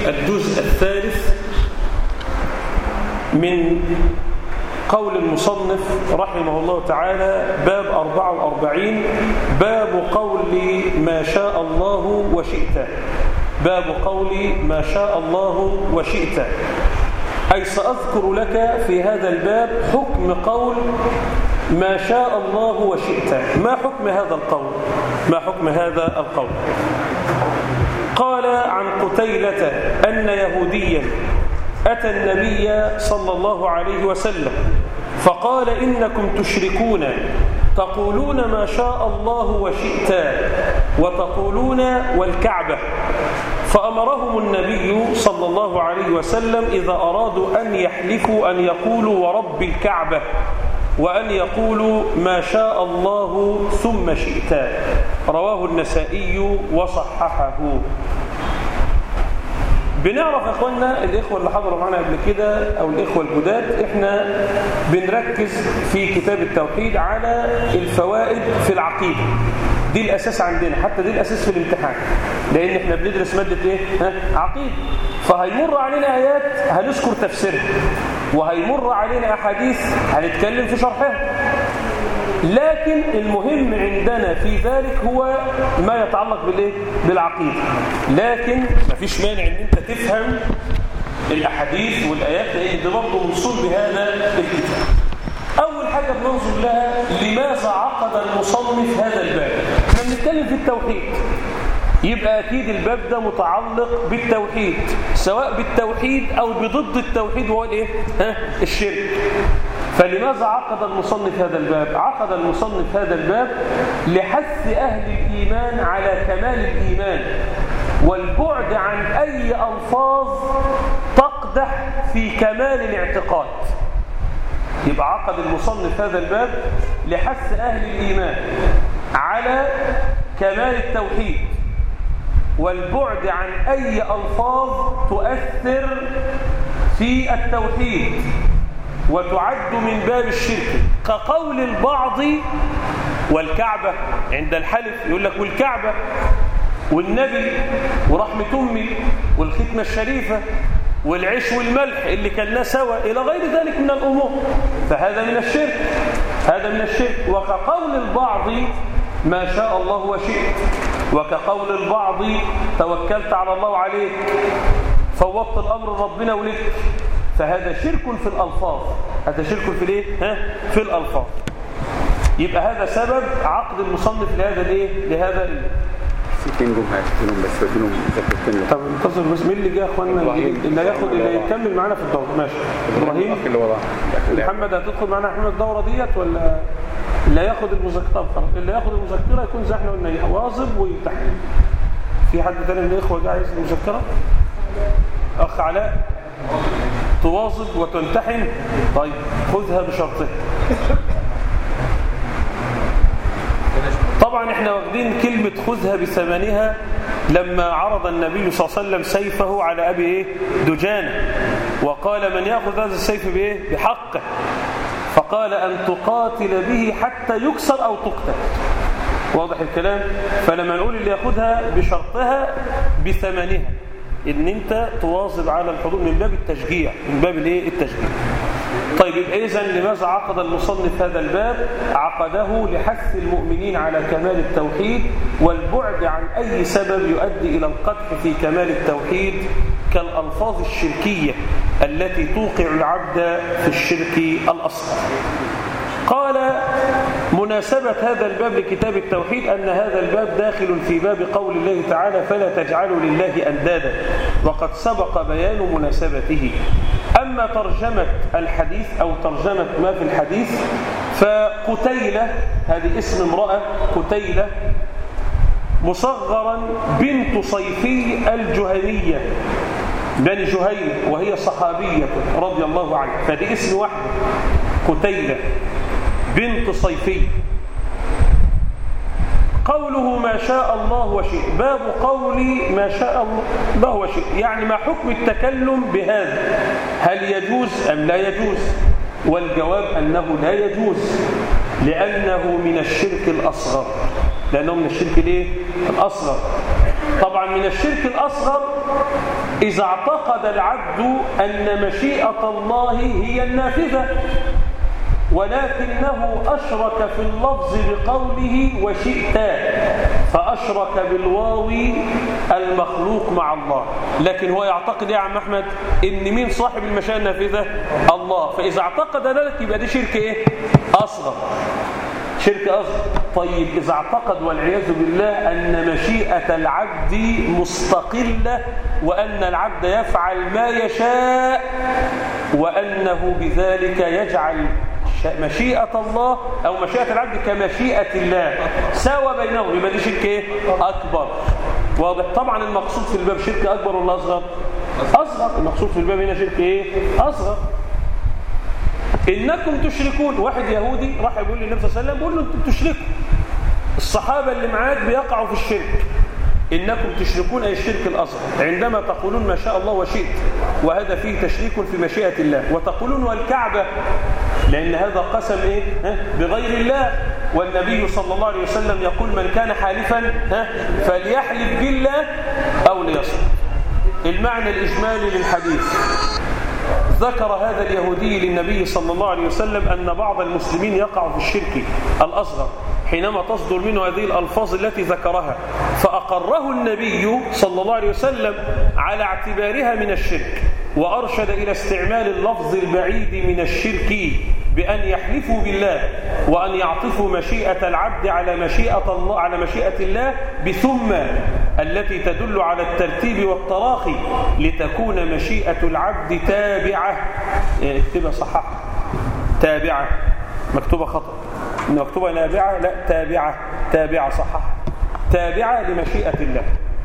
الجزء الثالث من قول المصنف رحمه الله تعالى باب 44 باب قول ما شاء الله وشئت باب قول ما شاء الله وشئت أي سأذكر لك في هذا الباب حكم قول ما شاء الله وشئت ما حكم هذا القول ما حكم هذا القول قال عن قتيلة أن يهوديا أتى النبي صلى الله عليه وسلم فقال إنكم تشركون تقولون ما شاء الله وشئت وتقولون والكعبة فأمرهم النبي صلى الله عليه وسلم إذا أرادوا أن يحلفوا أن يقولوا ورب الكعبة وأن يقولوا ما شاء الله ثم شئت رواه النسائي وصححه بنعرف يا اخوانا الاخوه اللي حضروا معنا قبل كده او الاخوه الجداد احنا بنركز في كتاب التوحيد على الفوائد في العقيده دي الاساس عندنا حتى دي الاساس في الامتحان لان احنا بندرس ماده ايه ها عقيده فهيمر علينا ايات هنذكر تفسيرها وهيمر علينا احاديث هنتكلم في شرحها لكن المهم عندنا في ذلك هو ما يتعلق بالايه بالعقيده لكن مفيش مانع ان انت تفهم الاحاديث والايات لان ده برضه موصول بهذا الكتاب اول حاجه بننظر لها لماذا عقد المصنف هذا الباب احنا بنتكلم في التوحيد يبقى أكيد الباب ده متعلق بالتوحيد سواء بالتوحيد أو بضد التوحيد وهو الإيه؟ ها؟ الشرك فلماذا عقد المصنف هذا الباب؟ عقد المصنف هذا الباب لحث أهل الإيمان على كمال الإيمان والبعد عن أي ألفاظ تقدح في كمال الاعتقاد يبقى عقد المصنف هذا الباب لحث أهل الإيمان على كمال التوحيد والبعد عن أي ألفاظ تؤثر في التوحيد وتعد من باب الشرك كقول البعض والكعبة عند الحلف يقول لك والكعبة والنبي ورحمة أمي والختمة الشريفة والعيش والملح اللي كلناه سوا إلى غير ذلك من الأمور فهذا من الشرك هذا من الشرك وكقول البعض ما شاء الله وشئت وكقول البعض توكلت على الله عليك فوضت الأمر ربنا ولك فهذا شرك في الألفاظ هذا شرك في الايه ها في الألفاظ يبقى هذا سبب عقد المصنف لهذا الايه لهذا ال... ستين جمعة فيهم بس فيهم ذكرتين طب انتظر بس مين اللي جه يا اخوانا إبراهيم. اللي هياخد اللي يكمل معانا في الدوره ماشي ابراهيم الأخ اللي وراه محمد هتدخل معانا محمد الدوره ديت ولا اللي هياخد المذكره خلاص اللي ياخد المذكره يكون زي احنا قلنا واظب ويمتحن في حد تاني من الاخوه جاي عايز المذكره اخ علاء تواظب وتمتحن طيب خذها بشرطها طبعا احنا واخدين كلمة خذها بثمنها لما عرض النبي صلى الله عليه وسلم سيفه على أبي إيه؟ دجانة وقال من يأخذ هذا السيف بإيه؟ بحقه فقال أن تقاتل به حتى يكسر أو تقتل واضح الكلام فلما نقول اللي ياخدها بشرطها بثمنها ان انت تواظب على الحضور من باب التشجيع من باب الايه التشجيع طيب يبقى اذا لماذا عقد المصنف هذا الباب عقده لحث المؤمنين على كمال التوحيد والبعد عن اي سبب يؤدي الى القدح في كمال التوحيد كالالفاظ الشركيه التي توقع العبد في الشرك الاصغر قال مناسبة هذا الباب لكتاب التوحيد أن هذا الباب داخل في باب قول الله تعالى فلا تجعلوا لله أندادا وقد سبق بيان مناسبته أما ترجمة الحديث أو ترجمة ما في الحديث فقتيلة هذه اسم امرأة قتيلة مصغرا بنت صيفي الجهنية بني جهينة وهي صحابية رضي الله عنها فدي اسم واحدة قتيلة بنت صيفي قوله ما شاء الله وشئ باب قولي ما شاء الله وشئ يعني ما حكم التكلم بهذا هل يجوز أم لا يجوز والجواب أنه لا يجوز لأنه من الشرك الأصغر لأنه من الشرك الايه؟ الأصغر طبعا من الشرك الأصغر إذا اعتقد العبد أن مشيئة الله هي النافذة ولكنه أشرك في اللفظ بقوله وشئت فأشرك بالواو المخلوق مع الله لكن هو يعتقد يا عم أحمد إن مين صاحب المشيئة النافذة الله فإذا اعتقد ذلك يبقى دي شرك إيه أصغر شرك أصغر طيب إذا اعتقد والعياذ بالله أن مشيئة العبد مستقلة وأن العبد يفعل ما يشاء وأنه بذلك يجعل مشيئة الله أو مشيئة العبد كمشيئة الله ساوى بينهم يبقى دي شرك إيه؟ أكبر واضح طبعا المقصود في الباب شرك أكبر ولا أصغر أصغر المقصود في الباب هنا شرك إيه أصغر إنكم تشركون واحد يهودي راح يقول للنبي صلى الله عليه وسلم بيقول له أنتم بتشركوا الصحابة اللي معاك بيقعوا في الشرك إنكم تشركون أي الشرك الأصغر عندما تقولون ما شاء الله وشئت وهذا فيه تشريك في مشيئة الله وتقولون والكعبة لأن هذا قسم إيه؟ ها؟ بغير الله والنبي صلى الله عليه وسلم يقول من كان حالفا ها؟ فليحلف بالله أو ليصل المعنى الإجمالي للحديث ذكر هذا اليهودي للنبي صلى الله عليه وسلم أن بعض المسلمين يقع في الشرك الأصغر حينما تصدر منه هذه الألفاظ التي ذكرها فأقره النبي صلى الله عليه وسلم على اعتبارها من الشرك وأرشد إلى استعمال اللفظ البعيد من الشرك بأن يحلفوا بالله وأن يعطفوا مشيئة العبد على مشيئة الله على مشيئة الله بثم التي تدل على الترتيب والتراخي لتكون مشيئة العبد تابعة اكتبها صحح تابعة مكتوبة خطأ مكتوبة نابعة لا تابعة تابعة صحح تابعة لمشيئة الله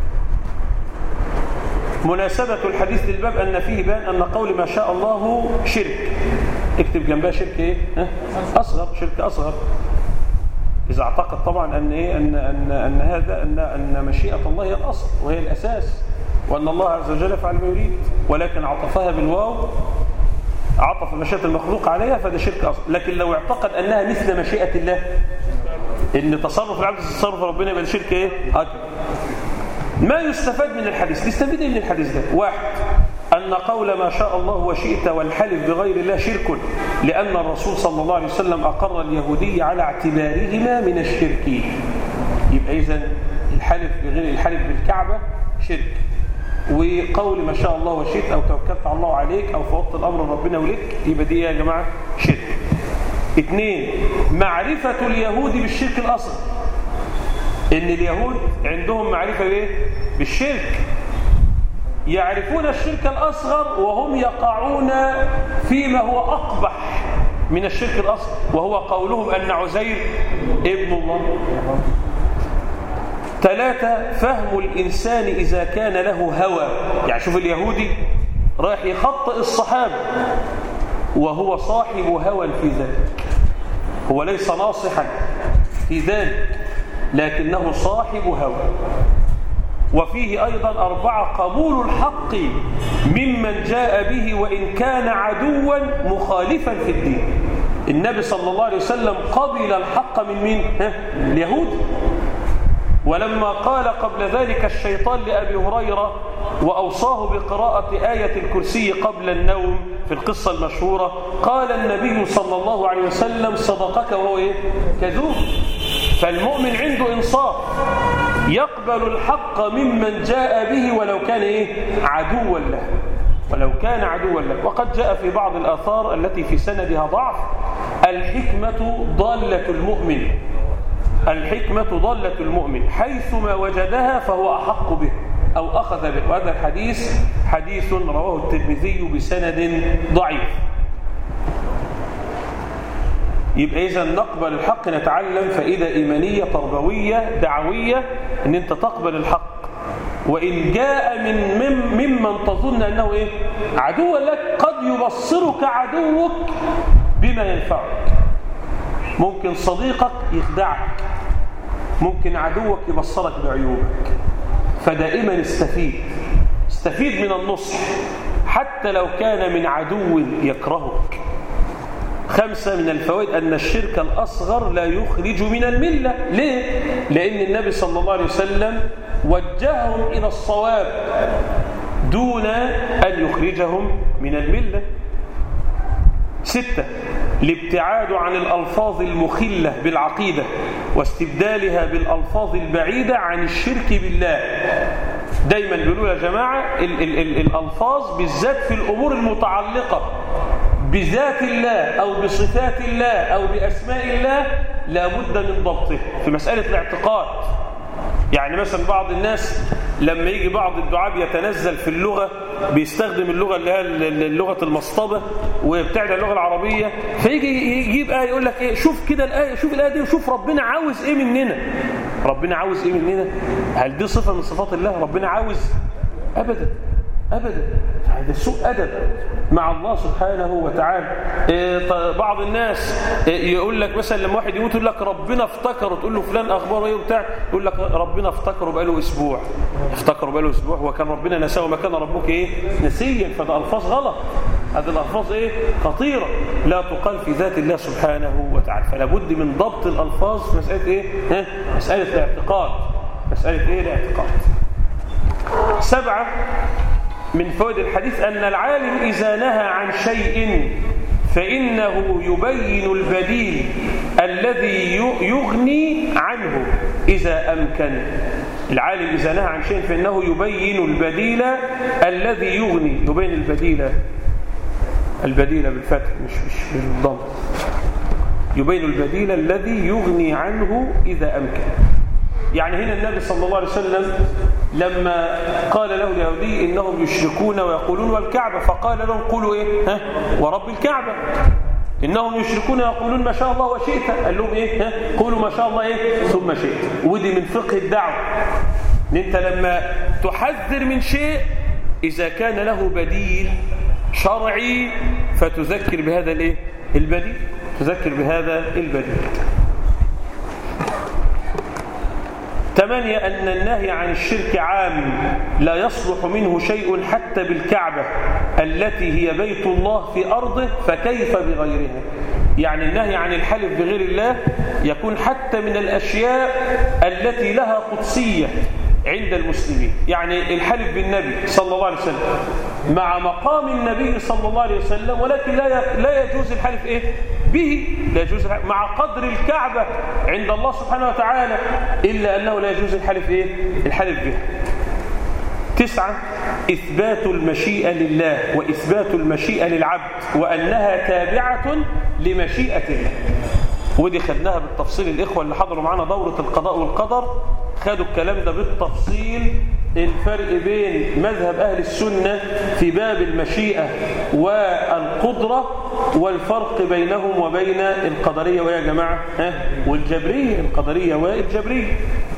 مناسبة الحديث للباب أن فيه بان أن قول ما شاء الله شرك اكتب جنبها شرك ايه ها؟ أصغر شرك أصغر إذا اعتقد طبعا أن, إيه؟ أن, أن, أن هذا أن, أن مشيئة الله هي الأصل وهي الأساس وأن الله عز وجل فعل ما يريد ولكن عطفها بالواو عطف مشيئة المخلوق عليها فده شرك أصغر لكن لو اعتقد أنها مثل مشيئة الله إن تصرف العبد تصرف ربنا يبقى شرك إيه أكبر ما يستفاد من الحديث نستفيد ايه من الحديث ده واحد أن قول ما شاء الله وشئت والحلف بغير الله شرك لأن الرسول صلى الله عليه وسلم أقر اليهودي على اعتبارهما من الشرك يبقى إذن الحلف بغير الحلف بالكعبة شرك وقول ما شاء الله وشئت أو توكلت على الله عليك أو فوضت الأمر ربنا ولك يبقى دي يا جماعة شرك اثنين معرفة اليهود بالشرك الأصغر ان اليهود عندهم معرفة بايه بالشرك يعرفون الشرك الأصغر وهم يقعون فيما هو أقبح من الشرك الأصغر وهو قولهم أن عزير ابن الله ثلاثة فهم الإنسان إذا كان له هوى يعني شوف اليهودي رايح يخطئ الصحابة وهو صاحب هوى في ذلك هو ليس ناصحا في ذلك لكنه صاحب هوى وفيه أيضا أربعة قبول الحق ممن جاء به وإن كان عدوا مخالفا في الدين النبي صلى الله عليه وسلم قبل الحق من مين؟ ها؟ اليهود ولما قال قبل ذلك الشيطان لأبي هريرة وأوصاه بقراءة آية الكرسي قبل النوم في القصة المشهورة قال النبي صلى الله عليه وسلم صدقك وهو إيه؟ كذوب فالمؤمن عنده إنصاف يقبل الحق ممن جاء به ولو كان إيه؟ عدوا له ولو كان عدوا له وقد جاء في بعض الآثار التي في سندها ضعف الحكمة ضالة المؤمن الحكمة ضالة المؤمن حيثما وجدها فهو أحق به أو أخذ به وهذا الحديث حديث رواه الترمذي بسند ضعيف يبقى إذا نقبل الحق نتعلم فائدة إيمانية تربوية دعوية أن أنت تقبل الحق وإن جاء من مم ممن تظن أنه إيه؟ عدوا لك قد يبصرك عدوك بما ينفعك ممكن صديقك يخدعك ممكن عدوك يبصرك بعيوبك فدائما استفيد استفيد من النصح حتى لو كان من عدو يكرهك خمسة من الفوائد أن الشرك الأصغر لا يخرج من الملة ليه؟ لأن النبي صلى الله عليه وسلم وجههم إلى الصواب دون أن يخرجهم من الملة ستة الابتعاد عن الألفاظ المخلة بالعقيدة واستبدالها بالألفاظ البعيدة عن الشرك بالله دايما بيقولوا يا جماعة ال ال ال الألفاظ بالذات في الأمور المتعلقة بذات الله أو بصفات الله أو بأسماء الله لابد من ضبطه في مسألة الاعتقاد يعني مثلا بعض الناس لما يجي بعض الدعاء بيتنزل في اللغة بيستخدم اللغة اللي هي اللغة المصطبة وبتاعت اللغة العربية فيجي يجيب آية يقول لك إيه شوف كده الآية شوف الآية دي وشوف ربنا عاوز إيه مننا ربنا عاوز إيه مننا هل دي صفة من صفات الله ربنا عاوز أبدا أبدا هذا سوء أدب مع الله سبحانه وتعالى إيه بعض الناس إيه يقول لك مثلا لما واحد يموت يقول لك ربنا افتكره تقول له فلان أخباره إيه وبتاع يقول لك ربنا افتكره بقاله أسبوع افتكره بقاله أسبوع وكان ربنا نساه وما كان ربك إيه نسيا فده ألفاظ غلط هذه الألفاظ إيه خطيرة لا تقال في ذات الله سبحانه وتعالى فلا بد من ضبط الألفاظ في مسألة إيه ها؟ مسألة الاعتقاد مسألة إيه الاعتقاد سبعة من فوائد الحديث أن العالم إذا نهى عن شيء فإنه يبين البديل الذي يغني عنه إذا أمكن العالم إذا نهى عن شيء فإنه يبين البديل الذي يغني يبين البديل البديل بالفتح مش مش بالضم يبين البديل الذي يغني عنه إذا أمكن يعني هنا النبي صلى الله عليه وسلم لما قال له اليهودي إنهم يشركون ويقولون والكعبة فقال لهم قولوا إيه ها ورب الكعبة إنهم يشركون ويقولون ما شاء الله وشئت قال لهم إيه ها قولوا ما شاء الله إيه ثم شئت ودي من فقه الدعوة إن أنت لما تحذر من شيء إذا كان له بديل شرعي فتذكر بهذا الإيه البديل تذكر بهذا البديل ثمانية أن النهي عن الشرك عام لا يصلح منه شيء حتى بالكعبة التي هي بيت الله في أرضه فكيف بغيرها يعني النهي عن الحلف بغير الله يكون حتى من الأشياء التي لها قدسية عند المسلمين يعني الحلف بالنبي صلى الله عليه وسلم مع مقام النبي صلى الله عليه وسلم ولكن لا لا يجوز الحلف ايه به لا يجوز الحلف مع قدر الكعبة عند الله سبحانه وتعالى إلا أنه لا يجوز الحلف ايه الحلف به تسعة إثبات المشيئة لله وإثبات المشيئة للعبد وأنها تابعة لمشيئة الله ودي خدناها بالتفصيل الإخوة اللي حضروا معنا دورة القضاء والقدر خدوا الكلام ده بالتفصيل الفرق بين مذهب أهل السنة في باب المشيئة والقدرة والفرق بينهم وبين القدرية ويا جماعة ها والجبرية القدرية والجبرية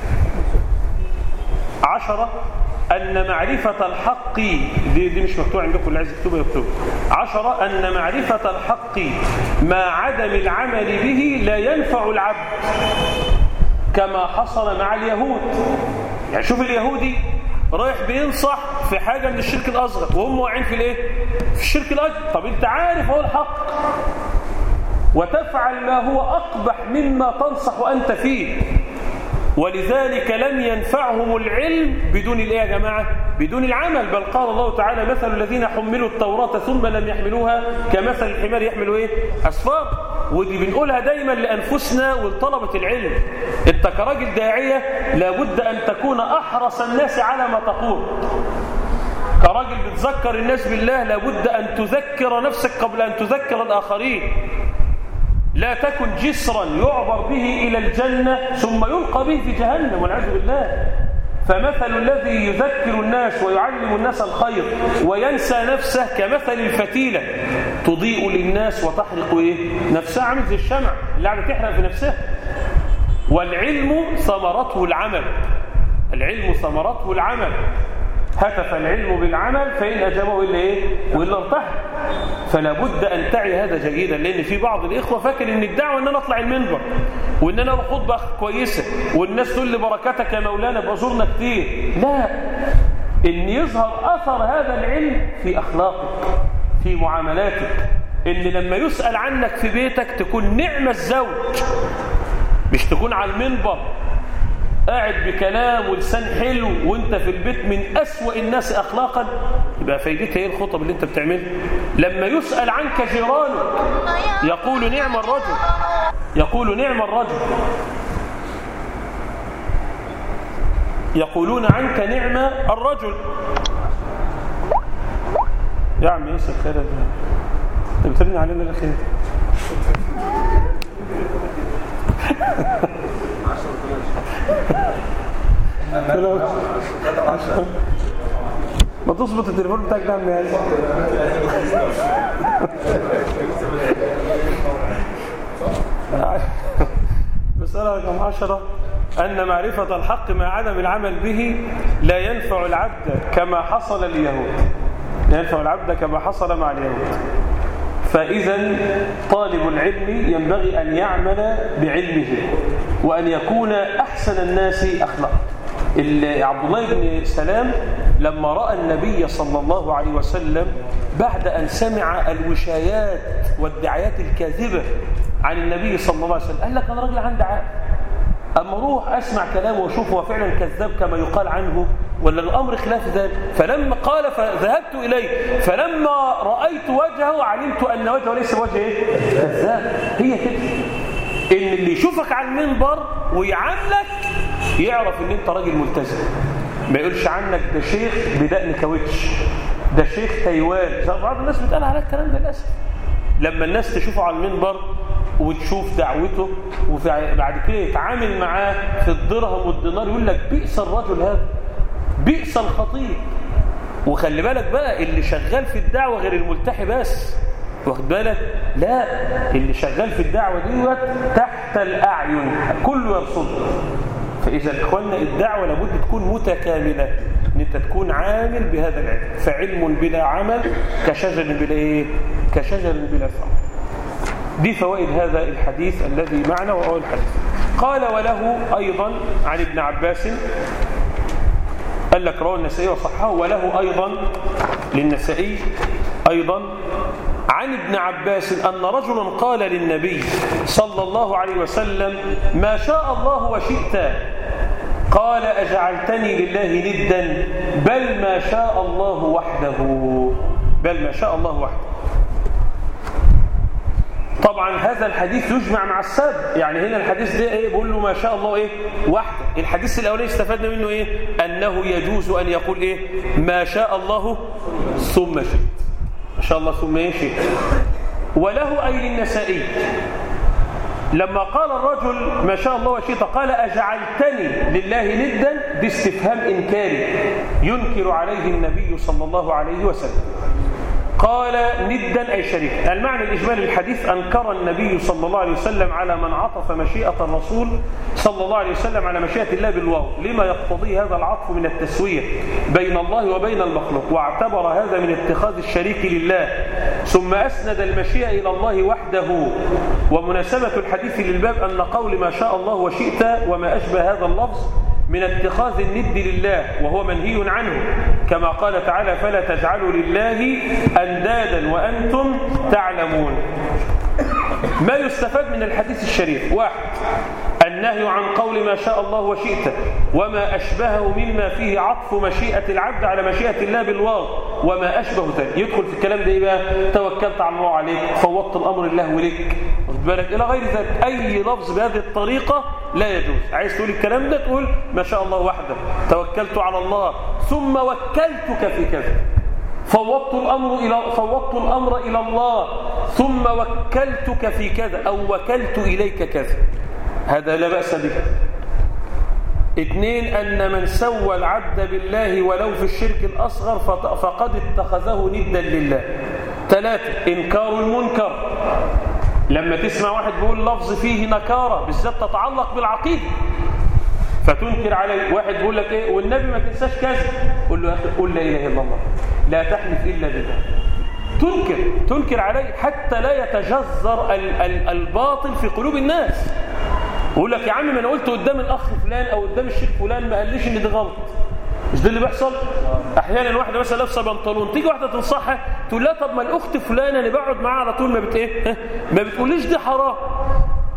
عشرة أن معرفة الحق دي, دي مش مكتوب عندكم اللي عايز يكتبها يكتبها عشرة أن معرفة الحق مع عدم العمل به لا ينفع العبد كما حصل مع اليهود يعني شوف اليهودي رايح بينصح في حاجة من الشرك الأصغر وهم واقعين في الايه في الشرك الأكبر طب انت عارف هو الحق وتفعل ما هو أقبح مما تنصح أنت فيه ولذلك لم ينفعهم العلم بدون الايه يا جماعه بدون العمل بل قال الله تعالى مثل الذين حملوا التوراة ثم لم يحملوها كمثل الحمار يحمل ايه اسفار ودي بنقولها دايما لانفسنا ولطلبه العلم انت كراجل داعيه لابد ان تكون احرص الناس على ما تقول كراجل بتذكر الناس بالله لابد ان تذكر نفسك قبل ان تذكر الاخرين لا تكن جسرا يعبر به إلى الجنة ثم يلقى به في جهنم والعياذ بالله فمثل الذي يذكر الناس ويعلم الناس الخير وينسى نفسه كمثل الفتيلة تضيء للناس وتحرق إيه؟ نفسها عامل زي الشمع اللي قاعده تحرق في نفسها والعلم ثمرته العمل العلم ثمرته العمل هتف العلم بالعمل فإن أجابه إلا إيه؟ وإلا ارتحل فلا بد أن تعي هذا جيدا لأن في بعض الإخوة فاكر أن الدعوة أن أنا أطلع المنبر وأن أنا خطبة كويسة والناس تقول لي بركاتك يا مولانا بأزورنا كتير لا أن يظهر أثر هذا العلم في أخلاقك في معاملاتك أن لما يسأل عنك في بيتك تكون نعمة الزوج مش تكون على المنبر قاعد بكلام ولسان حلو وانت في البيت من أسوأ الناس أخلاقا يبقى فايدتها ايه الخطب اللي انت بتعملها لما يسأل عنك جيرانك يقول نعم الرجل يقول نعم الرجل يقولون عنك نعم الرجل يا عم يوسف خير انت بترمي علينا الاخير ما تظبط التليفون بتاعك ده يا عم ياسر مسألة رقم عشرة أن معرفة الحق مع عدم العمل به لا ينفع العبد كما حصل اليهود لا ينفع العبد كما حصل مع اليهود فإذا طالب العلم ينبغي أن يعمل بعلمه وأن يكون أحسن الناس أخلاقا عبد الله بن سلام لما رأى النبي صلى الله عليه وسلم بعد أن سمع الوشايات والدعايات الكاذبة عن النبي صلى الله عليه وسلم قال لك أنا راجل عندي عقل أما أروح أسمع كلامه وأشوف هو فعلا كذاب كما يقال عنه ولا الأمر خلاف ذلك فلما قال فذهبت إليه فلما رأيت وجهه علمت أن وجهه ليس وجه إيه؟ كذاب هي كده إن اللي يشوفك على المنبر ويعاملك يعرف إن أنت راجل ملتزم ما يقولش عنك ده شيخ بدقن كاوتش ده شيخ تايوان بعض الناس بتقال على الكلام ده للأسف لما الناس تشوفه على المنبر وتشوف دعوته وبعد كده يتعامل معاه في الدرهم والدينار يقول لك بئس الرجل هذا بئس الخطيب وخلي بالك بقى اللي شغال في الدعوة غير الملتحي بس واخد بالك لا اللي شغال في الدعوة ديت تحت الأعين كله يرصد فإذا إخواننا الدعوة لابد تكون متكاملة ان انت تكون عامل بهذا العلم فعلم بلا عمل كشجر بلا ايه كشجر بلا ثمر دي فوائد هذا الحديث الذي معنا وهو الحديث قال وله أيضا عن ابن عباس قال لك رواه النسائي وصححه وله أيضا للنسائي أيضا عن ابن عباس أن رجلا قال للنبي صلى الله عليه وسلم ما شاء الله وشئت قال أجعلتني لله ندا بل ما شاء الله وحده بل ما شاء الله وحده طبعا هذا الحديث يجمع مع السابق يعني هنا الحديث ده ايه بيقول له ما شاء الله ايه وحده الحديث الاولاني استفدنا منه ايه انه يجوز ان يقول ايه ما شاء الله ثم شئت ما شاء الله ثم ايه شئت وله اي للنسائي لما قال الرجل ما شاء الله وشئت قال أجعلتني لله ندا باستفهام إنكاري ينكر عليه النبي صلى الله عليه وسلم قال ندا أي شريك المعنى الإجمالي الحديث أنكر النبي صلى الله عليه وسلم على من عطف مشيئة الرسول صلى الله عليه وسلم على مشيئة الله بالواو لما يقتضي هذا العطف من التسوية بين الله وبين المخلوق واعتبر هذا من اتخاذ الشريك لله ثم أسند المشيئة إلى الله وحده ومناسبة الحديث للباب أن قول ما شاء الله وشئت وما أشبه هذا اللفظ من اتخاذ الند لله وهو منهي عنه كما قال تعالى فلا تجعلوا لله أندادا وأنتم تعلمون ما يستفاد من الحديث الشريف واحد النهي عن قول ما شاء الله وشئت وما أشبهه مما فيه عطف مشيئة العبد على مشيئة الله بالواو وما أشبه ذلك يدخل في الكلام ده إيه بقى توكلت على الله عليك فوضت الأمر الله لك واخد بالك إلى غير ذلك أي لفظ بهذه الطريقة لا يجوز عايز تقول الكلام ده تقول ما شاء الله وحده توكلت على الله ثم وكلتك في كذا فوضت الأمر إلى فوضت الأمر إلى الله ثم وكلتك في كذا أو وكلت إليك كذا هذا لا بأس به اثنين أن من سوى العبد بالله ولو في الشرك الأصغر فقد اتخذه ندا لله ثلاثة إنكار المنكر لما تسمع واحد بيقول لفظ فيه نكارة بالذات تتعلق بالعقيدة فتنكر عليه واحد بيقول لك ايه والنبي ما تنساش كذا قول له يا اخي قل لا اله الا الله لا تحلف الا بالله تنكر تنكر عليه حتى لا يتجذر ال ال الباطل في قلوب الناس يقول لك يا عم ما انا قلت قدام الاخ فلان او قدام الشيخ فلان ما قاليش ان ده غلط مش ده اللي بيحصل احيانا واحده مثلا لابسه بنطلون تيجي واحده تنصحها تقول لها طب ما الاخت فلانه اللي بقعد معاها على طول ما بت ايه ما بتقوليش دي حرام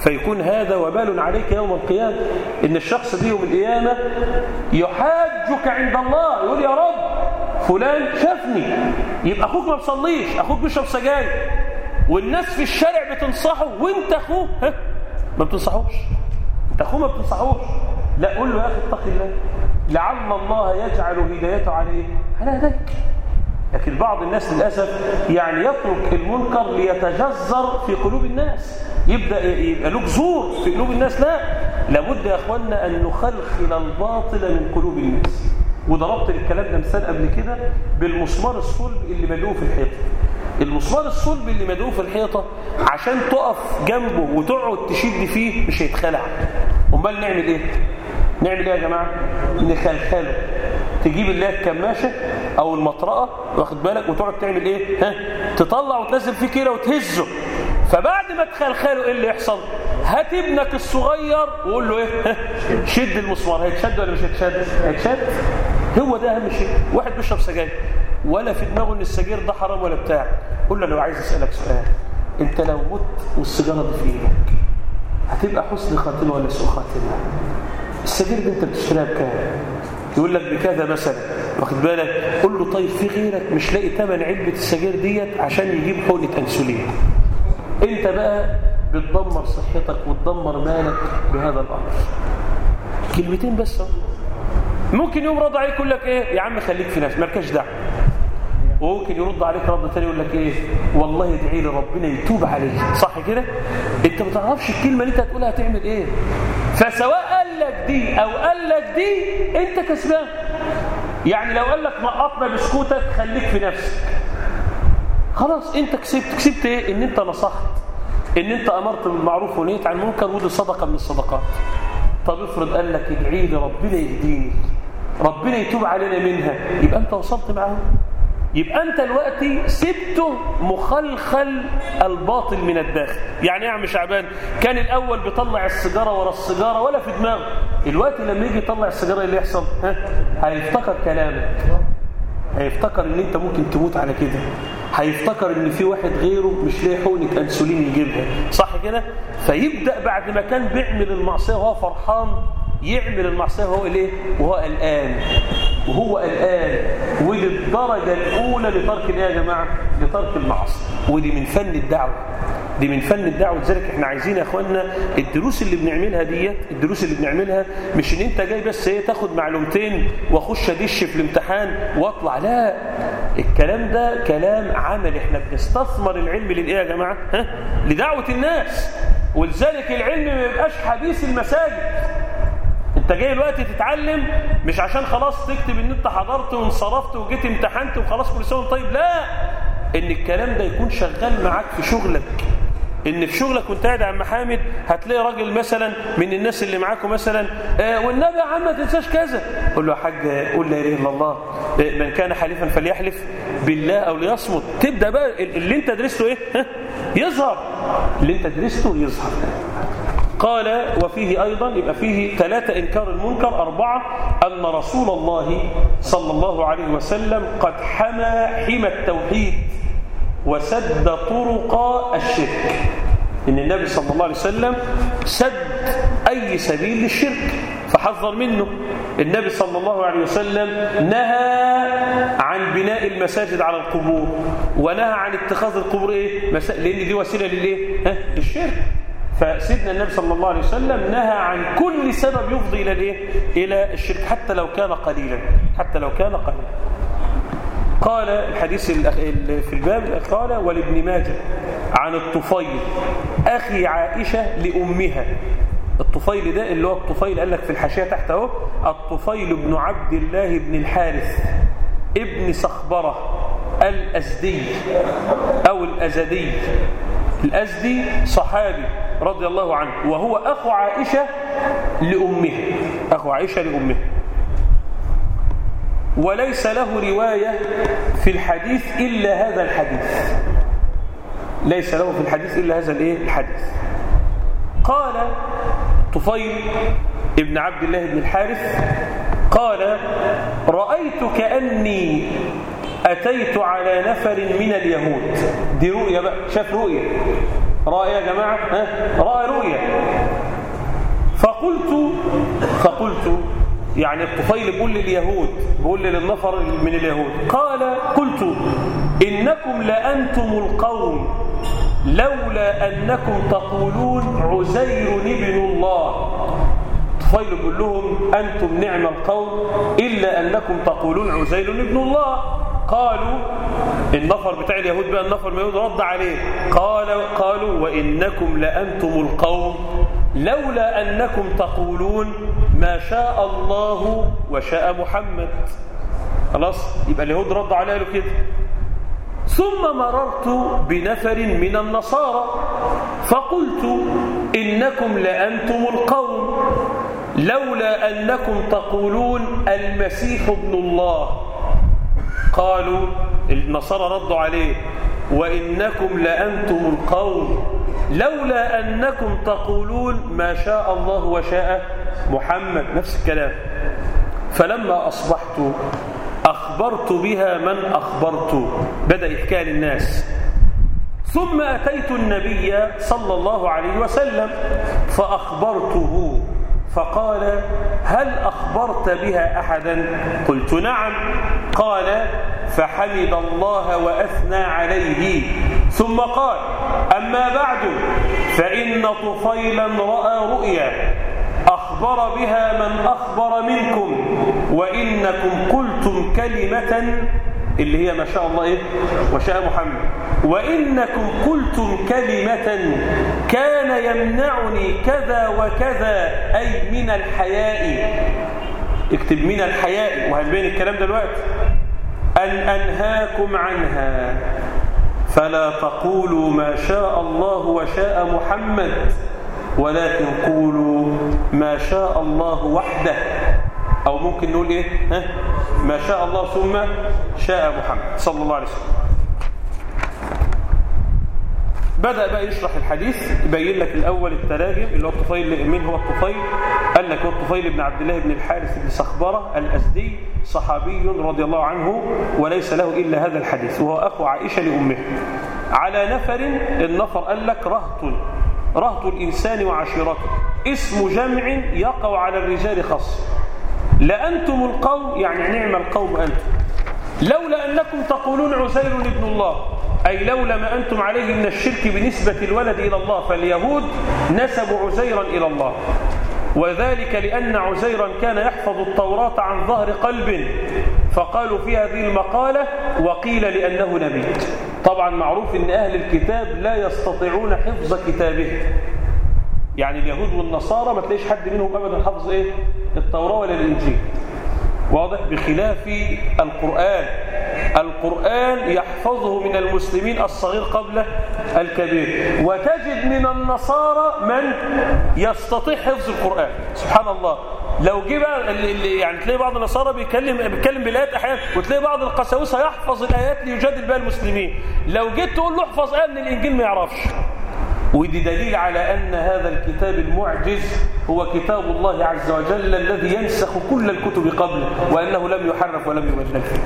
فيكون هذا وبال عليك يوم القيامة إن الشخص دي يوم القيامة يحاجك عند الله يقول يا رب فلان شافني يبقى أخوك ما بصليش أخوك بيشرب سجاير والناس في الشارع بتنصحه وانت أخوه ها ما بتنصحوش انت أخوه ما بتنصحوش لا قول له يا أخي اتق الله لعل الله يجعل هدايته على ايه على هدايك لكن بعض الناس للأسف يعني يترك المنكر ليتجذر في قلوب الناس يبدأ يبقى له جذور في قلوب الناس لا لابد يا أخوانا أن نخلخل الباطل من قلوب الناس وضربت الكلام ده مثال قبل كده بالمسمار الصلب اللي مدعوه في الحيطة المسمار الصلب اللي مدعوه في الحيطة عشان تقف جنبه وتقعد تشد فيه مش هيتخلع امال نعمل ايه نعمل ايه يا جماعة نخلخله تجيب اللي هي الكماشة او المطرقة واخد بالك وتقعد تعمل ايه ها تطلع وتنزل فيه كده وتهزه فبعد ما تخلخله ايه اللي يحصل هات ابنك الصغير وقول له ايه ها شد المسمار هيتشد ولا مش هيتشد هيتشد هو ده اهم شيء واحد بيشرب سجاير ولا في دماغه ان السجاير ده حرام ولا بتاع قول له لو عايز اسالك سؤال انت لو مت والسيجاره دي في ايدك هتبقى حسن خاتمه ولا سوء خاتمه السجاير دي انت بتشتريها بكام يقول لك بكذا مثلا واخد بالك قول له طيب في غيرك مش لاقي ثمن علبه السجاير ديت عشان يجيب حقنه انسولين انت بقى بتدمر صحتك وتدمر مالك بهذا الامر كلمتين بس ممكن يوم رد عليك يقول لك ايه يا عم خليك في نفسك مالكش دعوه وممكن يرد عليك رد تاني يقول لك ايه والله ادعي لي ربنا يتوب عليك صح كده انت ما تعرفش الكلمه اللي انت هتقولها هتعمل ايه فسواء قال لك دي او قال لك دي انت كسبان يعني لو قال لك نقطنا بسكوتك خليك في نفسك خلاص انت كسبت كسبت ايه ان انت نصحت ان انت امرت بالمعروف ونهيت عن المنكر ودي صدقه من الصدقات طب افرض قال لك ادعي لي ربنا يهديني ربنا يتوب علينا منها يبقى انت وصلت معه يبقى انت دلوقتي سبته مخلخل الباطل من الداخل يعني ايه يا عم شعبان كان الاول بيطلع السيجاره ورا السيجاره ولا في دماغه دلوقتي لما يجي يطلع السيجاره اللي يحصل ها هيفتكر كلامك هيفتكر ان انت ممكن تموت على كده هيفتكر ان في واحد غيره مش لاقي حقنه انسولين يجيبها صح كده فيبدا بعد ما كان بيعمل المعصيه وهو فرحان يعمل المعصيه وهو الايه وهو قلقان وهو قلقان ودي الدرجه الاولى لترك الايه يا جماعه لترك المعصيه ودي من فن الدعوه دي من فن الدعوه لذلك احنا عايزين يا اخوانا الدروس اللي بنعملها ديت الدروس اللي بنعملها مش ان انت جاي بس ايه تاخد معلومتين واخش ادش في الامتحان واطلع لا الكلام ده كلام عمل احنا بنستثمر العلم للايه يا جماعه ها لدعوه الناس ولذلك العلم ما يبقاش حديث المساجد انت جاي دلوقتي تتعلم مش عشان خلاص تكتب ان انت حضرت وانصرفت وجيت امتحنت وخلاص كل سنه طيب لا ان الكلام ده يكون شغال معاك في شغلك ان في شغلك وانت قاعد يا عم حامد هتلاقي راجل مثلا من الناس اللي معاكم مثلا آه والنبي يا عم ما تنساش كذا قول له يا حاج قول لا اله الا الله آه من كان حليفا فليحلف بالله او ليصمت تبدا بقى اللي انت درسته ايه ها يظهر اللي انت درسته يظهر قال وفيه أيضا يبقى فيه ثلاثة إنكار المنكر أربعة أن رسول الله صلى الله عليه وسلم قد حمى حمى التوحيد وسد طرق الشرك إن النبي صلى الله عليه وسلم سد أي سبيل للشرك فحذر منه النبي صلى الله عليه وسلم نهى عن بناء المساجد على القبور ونهى عن اتخاذ القبور إيه؟ لأن دي وسيلة للإيه؟ ها؟ للشرك فسيدنا النبي صلى الله عليه وسلم نهى عن كل سبب يفضي إلى الإيه؟ إلى الشرك حتى لو كان قليلا حتى لو كان قليلا قال الحديث في الباب قال ولابن ماجه عن الطفيل أخي عائشة لأمها الطفيل ده اللي هو الطفيل قال لك في الحاشية تحت اهو الطفيل بن عبد الله بن الحارث ابن صخبرة الأزدي أو الأزدي الأزدي صحابي رضي الله عنه وهو أخو عائشة لأمها أخو عائشة لأمها وليس له رواية في الحديث إلا هذا الحديث ليس له في الحديث إلا هذا الإيه؟ الحديث قال طفيل ابن عبد الله بن الحارث قال رأيت كأني أتيت على نفر من اليهود دي رؤية بقى شاف رؤية رأى يا جماعة ها؟ رأى رؤيا فقلت فقلت يعني الطفيل بيقول لليهود بيقول للنفر من اليهود قال قلت إنكم لأنتم القوم لولا أنكم تقولون عزير ابن الله طفيل بيقول لهم أنتم نعم القوم إلا أنكم تقولون عزير ابن الله قالوا النفر بتاع اليهود بقى النفر من اليهود رد عليه قال قالوا وإنكم لأنتم القوم لولا أنكم تقولون ما شاء الله وشاء محمد خلاص يبقى اليهود رد عليه له كده ثم مررت بنفر من النصارى فقلت إنكم لأنتم القوم لولا أنكم تقولون المسيح ابن الله قالوا النصارى ردوا عليه وإنكم لأنتم القوم لولا أنكم تقولون ما شاء الله وشاء محمد نفس الكلام فلما أصبحت أخبرت بها من أخبرت بدأ يحكي للناس ثم أتيت النبي صلى الله عليه وسلم فأخبرته فقال هل أخبرت بها أحدا قلت نعم قال فحمد الله وأثنى عليه ثم قال أما بعد فإن طفيلا رأى رؤيا أخبر بها من أخبر منكم وإنكم قلتم كلمة اللي هي ما شاء الله إيه وشاء محمد وإنكم قلتم كلمة كان يمنعني كذا وكذا أي من الحياء اكتب من الحياء وهنبين الكلام دلوقتي أن أنهاكم عنها فلا تقولوا ما شاء الله وشاء محمد ولكن قولوا ما شاء الله وحده أو ممكن نقول إيه ها؟ ما شاء الله ثم شاء محمد صلى الله عليه وسلم بدأ بقى يشرح الحديث يبين لك الأول التراجم اللي هو الطفيل مين هو الطفيل قال لك هو الطفيل بن عبد الله بن الحارث بن صخبرة الأزدي صحابي رضي الله عنه وليس له إلا هذا الحديث وهو أخو عائشة لأمه على نفر النفر قال لك رهط رهط الإنسان وعشيرته اسم جمع يقع على الرجال خاص لأنتم القوم يعني نعم القوم أنتم لولا أنكم تقولون عزير ابن الله أي لولا ما أنتم عليه من الشرك بنسبة الولد إلى الله فاليهود نسبوا عزيرا إلى الله وذلك لأن عزيرا كان يحفظ التوراة عن ظهر قلب فقالوا في هذه المقالة وقيل لأنه نبي طبعا معروف أن أهل الكتاب لا يستطيعون حفظ كتابه يعني اليهود والنصارى ما تلاقيش حد منهم أبدا حفظ إيه؟ التوراة ولا الإنجيل واضح بخلاف القرآن القرآن يحفظه من المسلمين الصغير قبل الكبير وتجد من النصارى من يستطيع حفظ القرآن سبحان الله لو جه بقى اللي يعني تلاقي بعض النصارى بيتكلم بيتكلم بالايات احيانا وتلاقي بعض القساوسه يحفظ الايات ليجادل بها المسلمين لو جيت تقول له احفظ ايه من الانجيل ما يعرفش ودي دليل على أن هذا الكتاب المعجز هو كتاب الله عز وجل الذي ينسخ كل الكتب قبله وأنه لم يحرف ولم يبدل فيه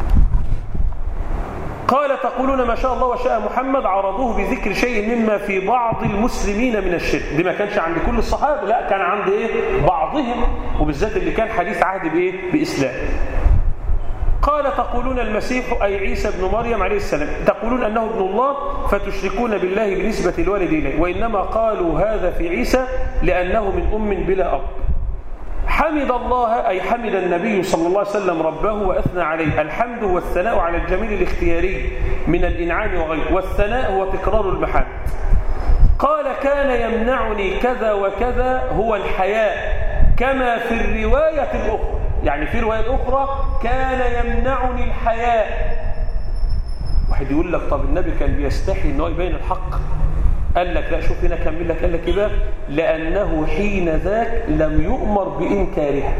قال تقولون ما شاء الله وشاء محمد عرضوه بذكر شيء مما في بعض المسلمين من الشرك دي ما كانش عند كل الصحابة لا كان عند إيه؟ بعضهم وبالذات اللي كان حديث عهد بإيه؟ بإسلام قال تقولون المسيح أي عيسى بن مريم عليه السلام تقولون أنه ابن الله فتشركون بالله بنسبة الوالد إليه وإنما قالوا هذا في عيسى لأنه من أم بلا أب حمد الله أي حمد النبي صلى الله عليه وسلم ربه وأثنى عليه الحمد هو الثناء على الجميل الاختياري من الإنعام وغيره والثناء هو تكرار المحامد قال كان يمنعني كذا وكذا هو الحياء كما في الرواية الأخرى يعني في رواية أخرى كان يمنعني الحياء واحد يقول لك طب النبي كان بيستحي ان هو يبين الحق قال لك لا شوف هنا كمل لك قال لك ايه بقى لانه حين ذاك لم يؤمر بانكارها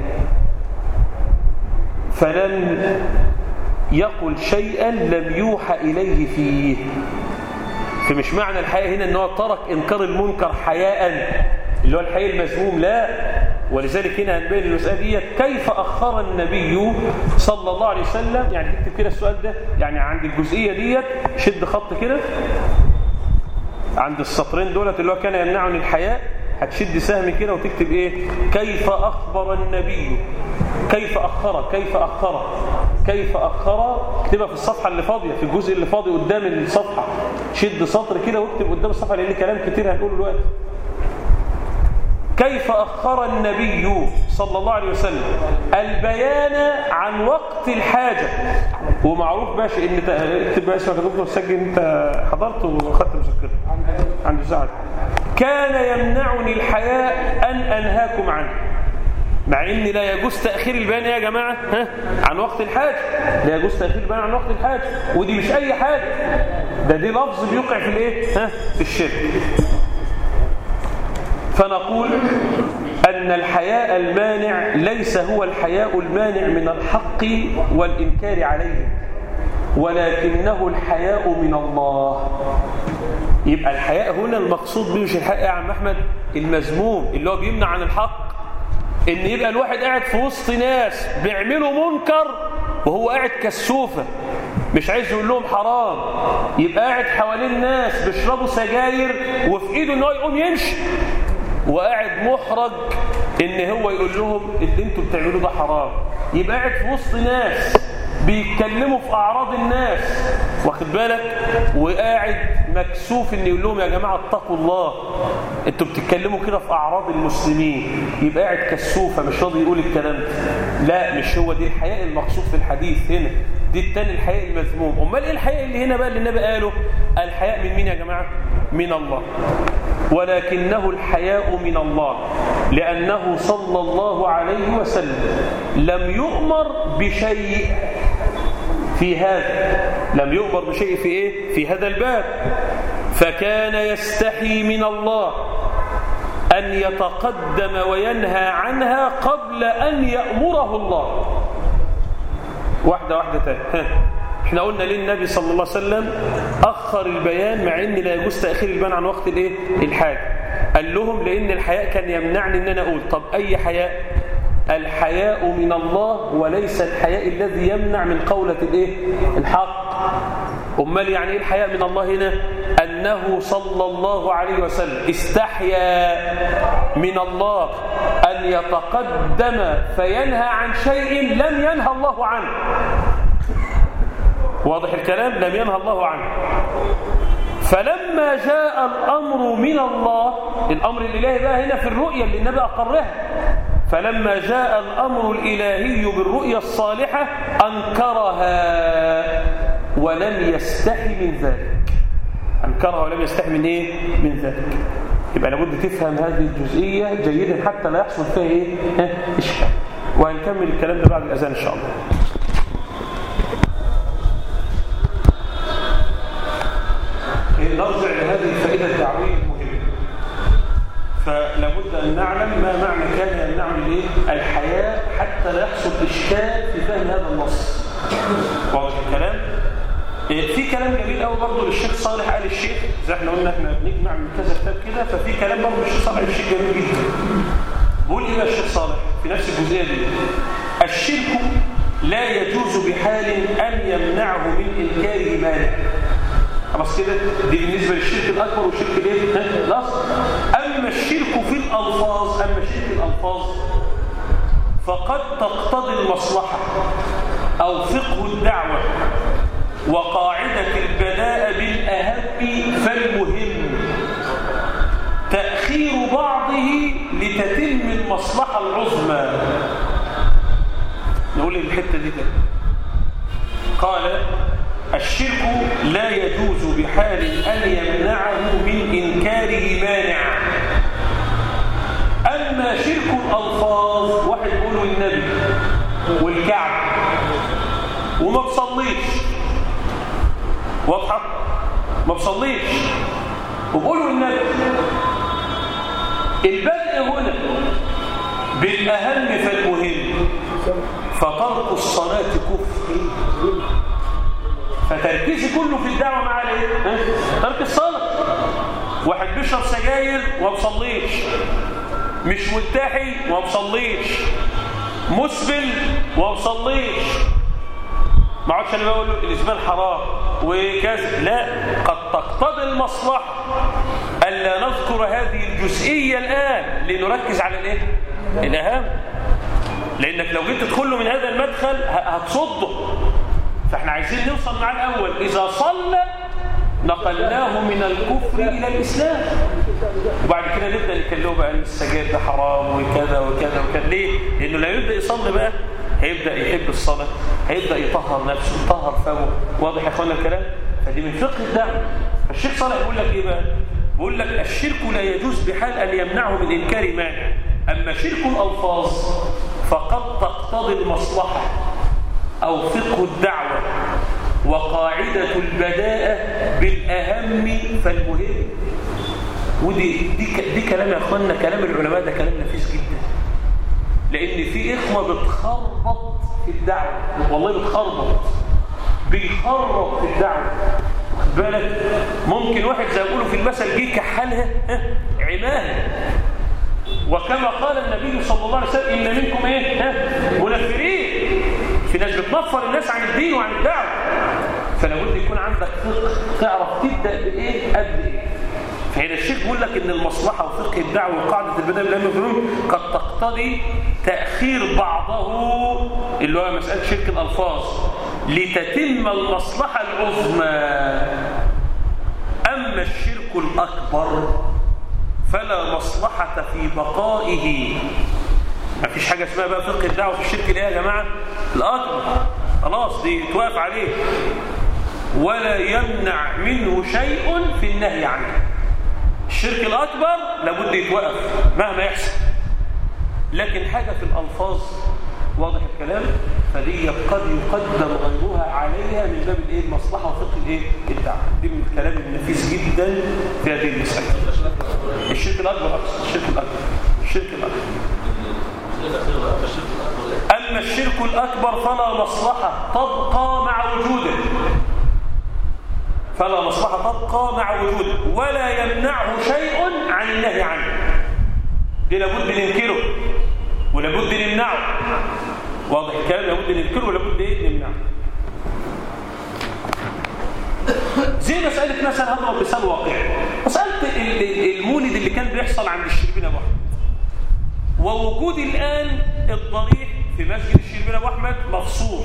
فلم يقل شيئا لم يوحى اليه فيه فمش معنى الحياء هنا ان هو ترك انكار المنكر حياء اللي هو الحياء المذموم لا ولذلك هنا هنبين المسألة دي كيف أخر النبي صلى الله عليه وسلم يعني تكتب كده السؤال ده يعني عند الجزئية ديت شد خط كده عند السطرين دولت اللي هو كان يمنعني الحياء هتشد سهم كده وتكتب ايه كيف اخبر النبي كيف اخر كيف اخر كيف اخر اكتبها في الصفحه اللي فاضيه في الجزء اللي فاضي قدام الصفحه شد سطر كده واكتب قدام الصفحه لان كلام كتير هنقوله دلوقتي كيف أخر النبي صلى الله عليه وسلم البيان عن وقت الحاجة ومعروف باشا ان اكتب بقى اسمك يا دكتور سجل انت حضرت وخدت مذكره عند سعد كان يمنعني الحياء ان انهاكم عنه مع ان لا يجوز تاخير البيان يا جماعه ها عن وقت الحاجه لا يجوز تاخير البيان عن وقت الحاجه ودي مش اي حاجه ده دي لفظ بيوقع في الايه ها في الشرك فنقول أن الحياء المانع ليس هو الحياء المانع من الحق والإنكار عليه ولكنه الحياء من الله يبقى الحياء هنا المقصود به مش الحياء يا عم أحمد المذموم اللي هو بيمنع عن الحق إن يبقى الواحد قاعد في وسط ناس بيعملوا منكر وهو قاعد كسوفة مش عايز يقول لهم حرام يبقى قاعد حوالين ناس بيشربوا سجاير وفي ايده ان هو يقوم يمشي وقاعد محرج ان هو يقول لهم اللي انتوا بتعملوه ده حرام يبقى قاعد في وسط ناس بيتكلموا في اعراض الناس واخد بالك وقاعد مكسوف ان يقول لهم يا جماعه اتقوا الله انتوا بتتكلموا كده في اعراض المسلمين يبقى قاعد كسوفه مش راضي يقول الكلام ده لا مش هو دي الحياء المقصود في الحديث هنا دي التاني الحياء المذموم امال ايه الحياء اللي هنا بقى اللي النبي قاله الحياء من مين يا جماعه من الله ولكنه الحياء من الله لأنه صلى الله عليه وسلم لم يؤمر بشيء في هذا لم يؤمر بشيء في إيه؟ في هذا الباب فكان يستحي من الله أن يتقدم وينهى عنها قبل أن يأمره الله واحدة واحدة تاني احنا قلنا ليه النبي صلى الله عليه وسلم أخر البيان مع ان لا يجوز تأخير البيان عن وقت الايه الحاجة قال لهم لان الحياء كان يمنعني ان انا اقول طب اي حياء الحياء من الله وليس الحياء الذي يمنع من قولة الايه الحق امال يعني ايه الحياء من الله هنا انه صلى الله عليه وسلم استحيا من الله ان يتقدم فينهى عن شيء لم ينهى الله عنه واضح الكلام لم ينهى الله عنه فلما جاء الأمر من الله الأمر الإلهي بقى هنا في الرؤية اللي النبي أقرها فلما جاء الأمر الإلهي بالرؤية الصالحة أنكرها ولم يستحي من ذلك أنكرها ولم يستحي من إيه؟ من ذلك يبقى لابد تفهم هذه الجزئية جيدا حتى لا يحصل فيها إيه؟ إشكال وهنكمل الكلام ده بعد الأذان إن شاء الله نرجع لهذه الفائدة الدعوية المهمة فلابد أن نعلم ما معنى كان يمنعني الايه؟ الحياة حتى لا يحصل إشكال في فهم هذا النص واضح الكلام في كلام جميل قوي برضه للشيخ صالح آل الشيخ زي احنا قلنا احنا بنجمع من كذا كتاب كده ففي كلام برضه للشيخ صالح آل الشيخ جميل جدا بيقول ايه بقى الشيخ صالح في نفس الجزئيه دي الشرك لا يجوز بحال ان يمنعه من انكاره مانع خلاص كده دي بالنسبه للشرك الاكبر والشرك الايه الاصغر اما الشرك في الالفاظ اما شرك الالفاظ فقد تقتضي المصلحه او فقه الدعوه وقاعده البداء بالاهم فالمهم تاخير بعضه لتتم المصلحه العظمى نقول الحته دي كده قال الشرك لا يجوز بحال أن يمنعه من إنكاره مانع أما شرك الألفاظ واحد يقول النبي والكعب وما بصليش واضحة ما بصليش وبقولوا النبي البدء هنا بالأهم فالمهم فترك الصلاة كفر فتركيزي كله في الدعوة مع الايه؟ ترك الصلاة واحد بيشرب سجاير وما بصليش مش ملتحي وما بصليش مسبل وما بصليش ما عادش انا بقول له الاسبال حرام وكذا لا قد تقتضي المصلحة ألا نذكر هذه الجزئية الآن لنركز على الإيه؟ الأهم لأنك لو جيت تدخله من هذا المدخل هتصده فاحنا عايزين نوصل مع الأول إذا صلى نقلناه من الكفر إلى الإسلام وبعد كده نبدأ نكلمه بقى ان السجاير ده حرام وكذا وكذا وكذا ليه؟ لأنه لا يبدأ يصلي بقى هيبدأ يحب الصلاة هيبدأ يطهر نفسه يطهر فمه واضح يا اخوانا الكلام؟ فدي من فقه الدعوة فالشيخ صالح بيقول لك ايه بقى؟ بيقول لك الشرك لا يجوز بحال أن يمنعه من إنكار مانع أما شرك الألفاظ فقد تقتضي المصلحة أو فقه الدعوة وقاعدة البداءة بالأهم فالمهم ودي دي, دي كلام يا أخوانا كلام العلماء ده كلام نفيس جدا لأن في إخوة بتخربط في الدعوة والله بتخربط بيخربط في الدعوة خد بالك ممكن واحد زي ما يقولوا في المثل جه كحلها عماها وكما قال النبي صلى الله عليه وسلم إن منكم إيه منفرين في ناس بتنفر الناس عن الدين وعن الدعوة فلا بد يكون عندك فقه تعرف تبدأ بإيه قبل إيه فهنا الشيخ بيقول لك ان المصلحة وفقه الدعوة وقاعدة البداية بالأمر الفنون قد تقتضي تأخير بعضه اللي هو مسألة شرك الألفاظ لتتم المصلحة العظمى أما الشرك الأكبر فلا مصلحة في بقائه ما فيش حاجة اسمها بقى فقه الدعوة في الشرك الايه يا جماعة الأكبر خلاص دي توقف عليه ولا يمنع منه شيء في النهي عنه الشرك الأكبر لابد يتوقف مهما يحصل لكن حاجة في الألفاظ واضح الكلام فدي قد يقدم غيرها عليها من باب الايه المصلحه وفقه الايه الدعوه دي من الكلام النفيس جدا في هذه المساله الشرك الاكبر الشرك الاكبر الشرك الاكبر اما الشرك الاكبر فلا مصلحه تبقى مع وجوده فلا مصلحه تبقى مع وجوده ولا يمنعه شيء عن النهي عنه دي لابد ننكره ولابد نمنعه واضح الكلام لابد نذكره ولابد ايه نمنعه زي مسألة مثلا هضرب مثال واقعي مسألة المولد اللي كان بيحصل عند الشربين أبو أحمد ووجود الآن الضريح في مسجد الشربين أبو أحمد مفصول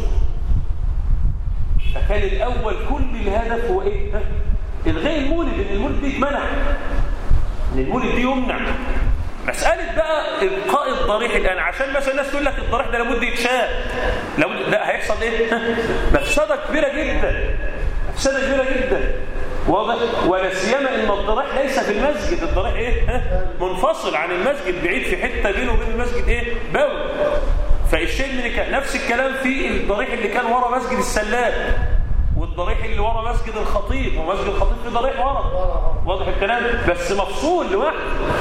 فكان الأول كل الهدف هو إيه؟ إلغاء المولد إن المولد دي يتمنع إن المولد دي يمنع مسألة بقى إبقاء الضريح الآن عشان مثلا الناس تقول لك الضريح ده لابد يتشال لابد ده هيحصل إيه؟ مفسدة كبيرة جدا مفسدة كبيرة جدا واضح ولا سيما ان الضريح ليس في المسجد الضريح ايه منفصل عن المسجد بعيد في حته بينه وبين المسجد ايه بول فالشيء اللي كان نفس الكلام في الضريح اللي كان ورا مسجد السلام والضريح اللي ورا مسجد الخطيب ومسجد الخطيب في ضريح ورا واضح الكلام بس مفصول لوحده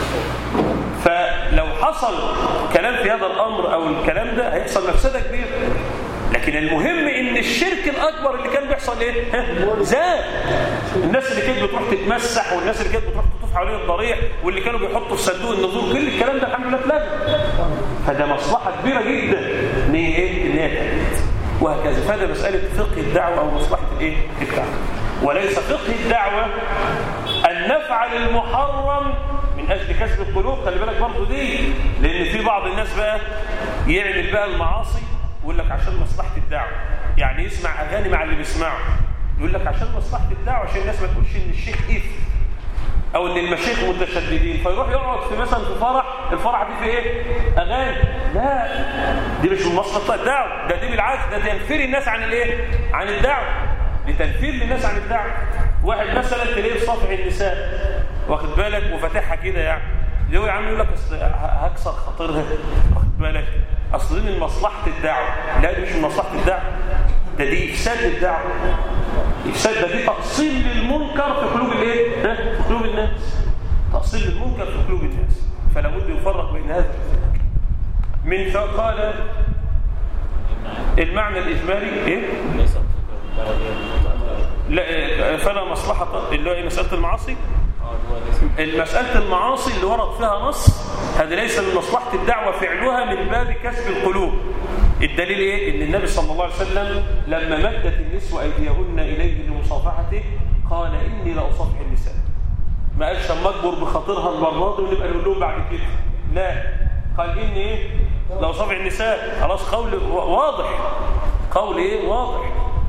فلو حصل كلام في هذا الامر او الكلام ده هيحصل مفسده كبيره لكن المهم ان الشرك الاكبر اللي كان بيحصل ايه زاد الناس اللي كانت بتروح تتمسح والناس اللي كانت بتروح تطوف حوالين الضريح واللي كانوا بيحطوا في صندوق النذور كل الكلام ده الحمد لله اتلغى فده مصلحه كبيره جدا ان هي ايه ان هي وهكذا فهذا مساله فقه الدعوه او مصلحه الايه الدعوه وليس فقه الدعوه ان نفعل المحرم من اجل كسب القلوب خلي بالك برضه دي لان في بعض الناس بقى يعمل بقى المعاصي يقول لك عشان مصلحة الدعوة يعني يسمع أغاني مع اللي بيسمعه يقول لك عشان مصلحة الدعوة عشان الناس ما تقولش إن الشيخ إف أو إن المشايخ متشددين فيروح يقعد في مثلا في فرح الفرح دي في إيه؟ أغاني لا دي مش من مصلحة الدعوة ده دي بالعكس ده تنفير الناس عن الإيه؟ عن الدعوة لتنفير للناس عن الدعوة واحد مثلا تلاقيه في صفح النساء واخد بالك وفاتحها كده يعني ليه يا عم يقول لك هكسر خاطرها واخد بالك اصل دي من مصلحه الدعوه لا دي مش من مصلحه الدعوه ده دي افساد للدعوه افساد ده دي تاصيل للمنكر في قلوب الايه في قلوب الناس تاصيل للمنكر في قلوب الناس فلا بد يفرق بين هذا من قال المعنى الاجمالي ايه لا فلا مصلحه اللي هي مساله المعاصي المسألة المعاصي اللي ورد فيها نص هذا ليس من مصلحة الدعوة فعلها من باب كسب القلوب الدليل ايه ان النبي صلى الله عليه وسلم لما مدت النسوة ايديهن اليه لمصافحته قال اني لاصافح النساء ما قالش اما اكبر بخاطرها المره دي ونبقى نقول لهم بعد كده لا قال اني ايه لاصافح النساء خلاص قول واضح قول ايه واضح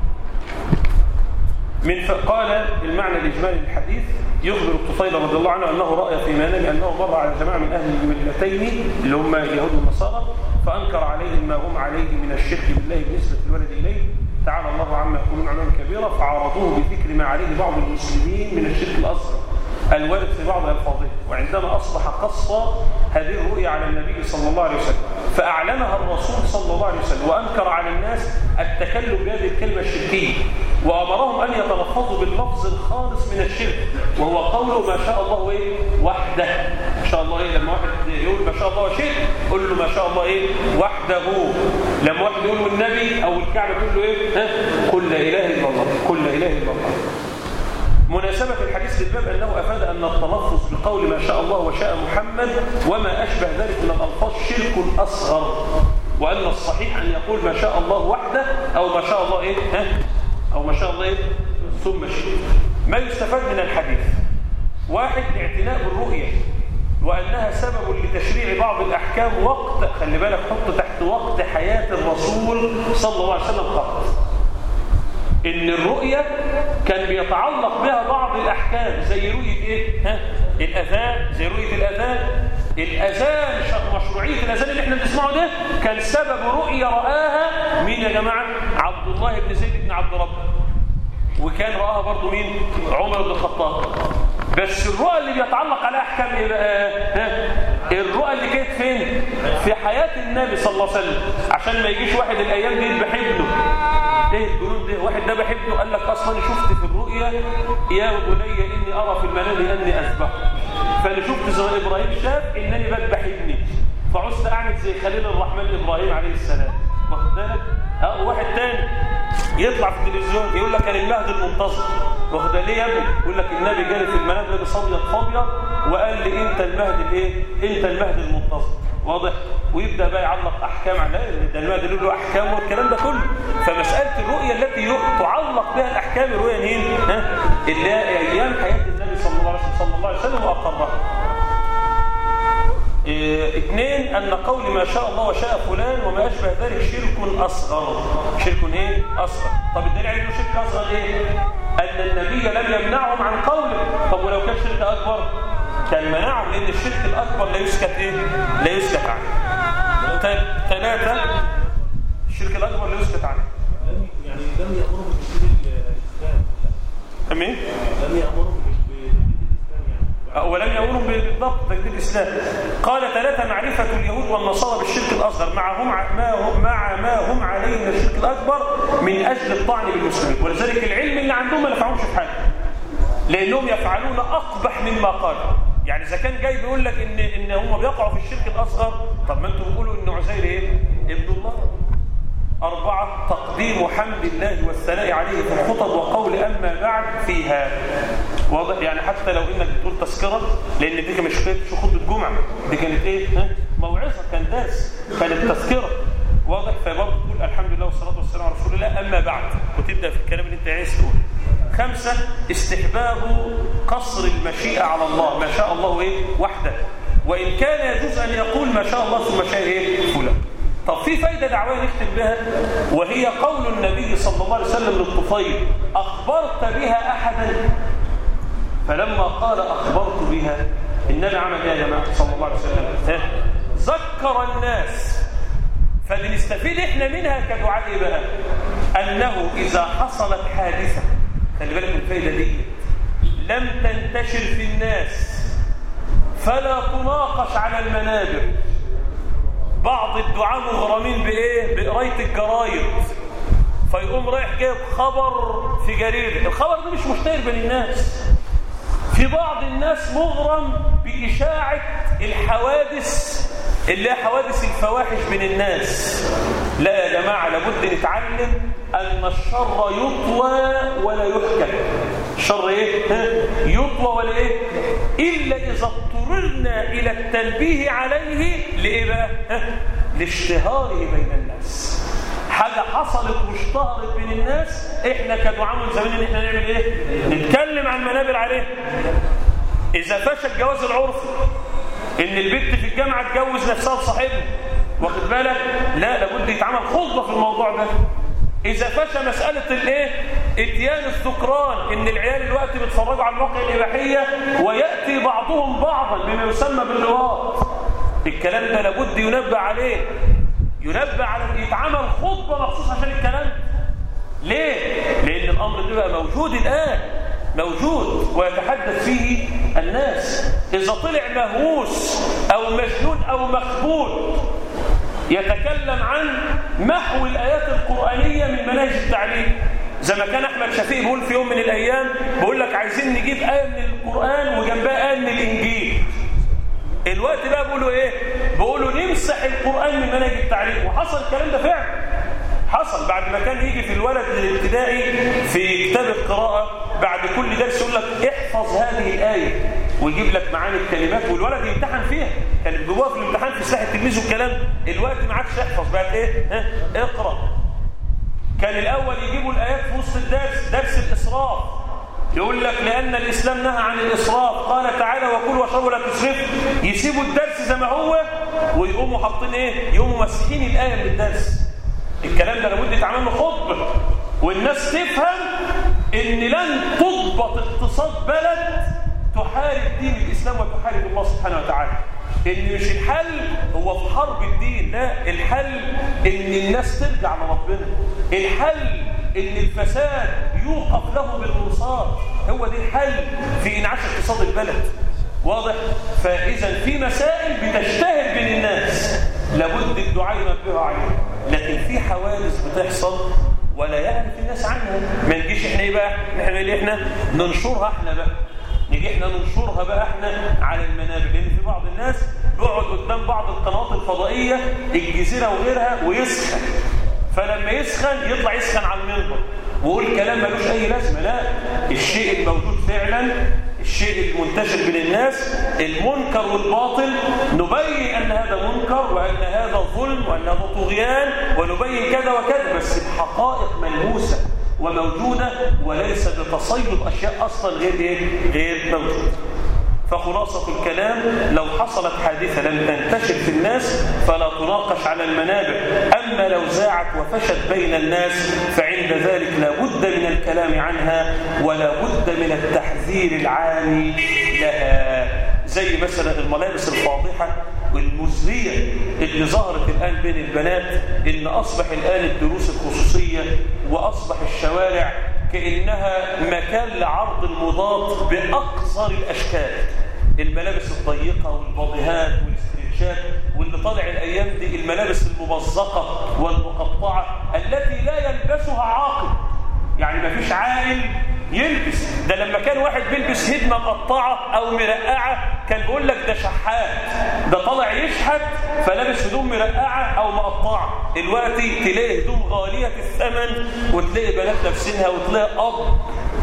من ف... قال المعنى الاجمالي للحديث يخبر الطفيل رضي الله عنه انه راى في منامه انه مر على جماعه من اهل الملتين اللي هم اليهود والنصارى فانكر عليهم ما هم عليه من الشرك بالله بنسبه الولد اليه تعالى الله عما يقولون عنهم كبيرا فعارضوه بذكر ما عليه بعض المسلمين من الشرك الاصغر الوارد في بعض الفاظه وعندما اصبح قص هذه الرؤيا على النبي صلى الله عليه وسلم فاعلنها الرسول صلى الله عليه وسلم وانكر على الناس التكلم بهذه الكلمه الشركيه وامرهم ان يتلفظوا باللفظ الخالص من الشرك وهو قوله ما شاء الله ايه وحده ما شاء الله ايه لما واحد يقول ما شاء الله شرك قول له ما شاء الله ايه وحده لما واحد يقول له النبي او الكعبه تقول له ايه ها قل لا اله الا الله قل لا اله الا الله مناسبة الحديث للباب أنه أفاد أن التلفظ بقول ما شاء الله وشاء محمد وما أشبه ذلك من الألفاظ شرك أصغر وأن الصحيح أن يقول ما شاء الله وحده أو ما شاء الله إيه ها أو ما شاء الله إيه ثم شيء ما يستفاد من الحديث واحد الاعتناء بالرؤية وأنها سبب لتشريع بعض الأحكام وقت خلي بالك حط تحت وقت حياة الرسول صلى الله عليه وسلم فقط ان الرؤية كان بيتعلق بها بعض الأحكام زي رؤية إيه؟ ها؟ الأذان زي رؤية الأذان الأذان مشروعية الأذان اللي احنا بنسمعه ده كان سبب رؤية رآها مين يا جماعة؟ عبد الله بن زيد بن عبد ربه وكان رآها برضو مين؟ عمر بن الخطاب بس الرؤى اللي بيتعلق عليها أحكام إيه بقى؟ ها؟ الرؤى اللي كانت فين؟ في حياة النبي صلى الله عليه وسلم عشان ما يجيش واحد الأيام دي يذبح ابنه ايه الجنون ده واحد ده بحبه قال لك اصلا شفت في الرؤيا يا بني اني ارى في المنام اني اذبح فانا شفت زي ابراهيم شاف انني بذبح ابني فعزت اعمل زي خليل الرحمن ابراهيم عليه السلام واخد بالك اه واحد تاني يطلع في التلفزيون يقول لك انا المهدي المنتظر واخد ليه يا ابني يقول لك النبي جالي في المنام لابس ابيض فابيض وقال لي انت المهدي الايه انت المهدي المنتظر واضح ويبدا بقى يعلق احكام على ده المهدي له احكام والكلام ده كله فمساله الرؤيه التي تعلق بها الاحكام الرؤيه مين ها اللي هي ايام حياه النبي صلى الله عليه وسلم صلى الله عليه وسلم واقرها إيه اثنين ان قول ما شاء الله وشاء فلان وما اشبه ذلك شرك اصغر شرك ايه اصغر طب الدليل على انه شرك اصغر ايه ان النبي لم يمنعهم عن قوله طب ولو كان شرك اكبر كان منعهم لان الشرك الاكبر لا يسكت ايه لا يسكت عنه ثلاثه الشرك الاكبر لا يسكت عنه يعني لم يامروا بتجديد الاسلام امين لم يامروا بتجديد الاسلام يعني ولم يأمرهم بالضبط تجديد الإسلام قال ثلاثة معرفة اليهود والنصارى بالشرك الأصغر مع, هم ما هم مع ما هم عليه من الشرك الأكبر من أجل الطعن بالمسلمين ولذلك العلم اللي عندهم ما نفعهمش في حاجة لأنهم يفعلون أقبح مما قالوا يعني إذا كان جاي بيقول لك إن, إن هم بيقعوا في الشرك الأصغر طب ما أنتم بتقولوا إن عزير إيه؟ ابن الله أربعة تقديم حمد الله والثناء عليه في الخطب وقول أما بعد فيها واضح يعني حتى لو إنك بتقول تذكرة لأن دي مش كانت خطبة جمعة دي كانت إيه ها؟ موعظة كان درس كانت تذكرة واضح فبرضه تقول الحمد لله والصلاة والسلام على رسول الله أما بعد وتبدأ في الكلام اللي أنت عايز تقوله خمسة استحباب قصر المشيئة على الله ما شاء الله إيه وحده وإن كان يجوز أن يقول ما شاء الله ثم شاء إيه فلان طب في فايدة دعوية نختم بها وهي قول النبي صلى الله عليه وسلم للطفيل أخبرت بها أحدا فلما قال أخبرت بها النبي عمل إيه يا جماعة صلى الله عليه وسلم ها؟ ذكر الناس فبنستفيد إحنا منها كدعاء إيه بقى أنه إذا حصلت حادثة خلي بالك من الفايدة دي لم تنتشر في الناس فلا تناقش على المنابر بعض الدعاة مغرمين بإيه؟ بقراية الجرايد فيقوم رايح جايب خبر في جريدة الخبر ده مش مشتهر بين الناس في بعض الناس مغرم بإشاعة الحوادث اللي هي حوادث الفواحش بين الناس لا يا جماعة لابد نتعلم أن الشر يطوى ولا يحكم الشر ايه ها؟ يطوى ولا ايه الا اذا اضطررنا الى التنبيه عليه لايه بقى ها؟ لاشتهاره بين الناس حاجه حصلت واشتهرت بين الناس احنا كدعاء ملزمين ان احنا نعمل ايه نتكلم عن منابر عليه اذا فشل الجواز العرفي ان البنت في الجامعه تجوز نفسها لصاحبها واخد بالك لا لابد يتعمل خطبه في الموضوع ده اذا فشل مساله الايه اتيان السكران ان العيال دلوقتي بيتفرجوا على المواقع الاباحيه وياتي بعضهم بعضا بما يسمى باللواط الكلام ده لابد ينبه عليه ينبه على يتعمل خطبه مخصوص عشان الكلام ده. ليه لان الامر ده بقى موجود الان موجود ويتحدث فيه الناس اذا طلع مهووس او مجنون او مخبول يتكلم عن محو الآيات القرآنية من مناهج التعليم زي ما كان أحمد شفيق بيقول في يوم من الأيام بيقول لك عايزين نجيب آية من القرآن وجنبها آية من الإنجيل الوقت بقى بيقولوا إيه؟ بيقولوا نمسح القرآن من مناهج التعليم وحصل الكلام ده فعلا حصل بعد ما كان يجي في الولد الابتدائي في كتاب القراءة بعد كل درس يقول لك احفظ هذه الآية ويجيب لك معاني الكلمات والولد يمتحن فيها كان بيجيبوها في الامتحان في سلاح التلميذ والكلام الوقت ما عادش يحفظ بقت ايه ها اقرا كان الاول يجيبوا الايات في وسط الدرس درس الاسراف يقول لك لان الاسلام نهى عن الاسراف قال تعالى وكلوا واشربوا ولا تسرفوا يسيبوا الدرس زي ما هو ويقوموا حاطين ايه يقوموا ماسحين الايه من الدرس الكلام ده لابد يتعمل له خطبه والناس تفهم ان لن تضبط اقتصاد بلد تحارب دين الإسلام وتحارب الله سبحانه وتعالى إن مش الحل هو في حرب الدين لا الحل إن الناس ترجع لربنا الحل إن الفساد يوقف له بالمرصاد هو ده الحل في إنعاش اقتصاد البلد واضح فإذا في مسائل بتشتهر بين الناس لابد الدعاء ينبهوا عليها لكن في حوادث بتحصل ولا يعرف الناس عنها ما نجيش احنا ايه بقى احنا اللي احنا ننشرها احنا بقى نيجي احنا ننشرها بقى احنا على المنابر لان في بعض الناس بيقعد قدام بعض القنوات الفضائيه الجزيره وغيرها ويسخن فلما يسخن يطلع يسخن على المنبر ويقول كلام ملوش اي لازمه لا الشيء الموجود فعلا الشيء المنتشر بين الناس المنكر والباطل نبين ان هذا منكر وان هذا ظلم وان هذا طغيان ونبين كذا وكذا بس بحقائق ملموسه وموجودة وليس بتصيد أشياء أصلا غير إيه؟ غير موجودة فخلاصة الكلام لو حصلت حادثة لم تنتشر في الناس فلا تناقش على المنابر أما لو زاعت وفشت بين الناس فعند ذلك لا بد من الكلام عنها ولا بد من التحذير العام لها زي مثلا الملابس الفاضحة والمزرية اللي ظهرت الآن بين البنات إن أصبح الآن الدروس الخصوصية وأصبح الشوارع كأنها مكان لعرض المضاد بأقصر الأشكال الملابس الضيقة والباضيهات والاسترتشات واللي طالع الأيام دي الملابس الممزقة والمقطعة التي لا يلبسها عاقل يعني ما فيش عاقل يلبس ده لما كان واحد بيلبس هدمة مقطعة أو مرقعة كان بيقول لك ده شحات ده طالع يشحت فلابس هدوم مرقعة أو مقطعة دلوقتي تلاقي هدوم غالية الثمن وتلاقي بنات لابسينها وتلاقي أب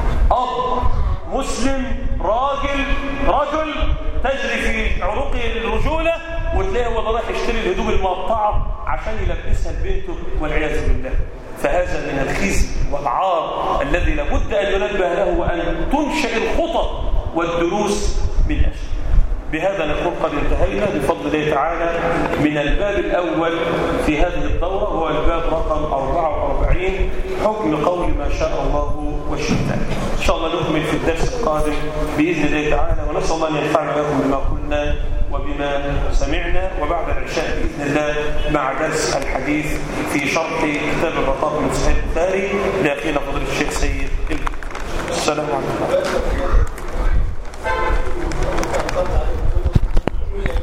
أب مسلم راجل رجل تجري في عروقه الرجولة وتلاقي هو رايح يشتري الهدوم المقطعة عشان يلبسها لبنته والعياذ بالله فهذا من الخزي والعار الذي لابد أن ينبه له وأن تنشئ الخطط والدروس من أجله بهذا نكون قد انتهينا بفضل الله تعالى من الباب الأول في هذه الدورة هو الباب رقم 44 حكم قول ما شاء الله والشتاء إن شاء الله نكمل في الدرس القادم بإذن الله تعالى ونسأل الله أن ينفعنا لكم بما قلنا وبما سمعنا وبعد العشاء بإذن الله مع درس الحديث في شرح كتاب الرقاق من صحيح البخاري لأخينا فضيلة الشيخ سيد السلام عليكم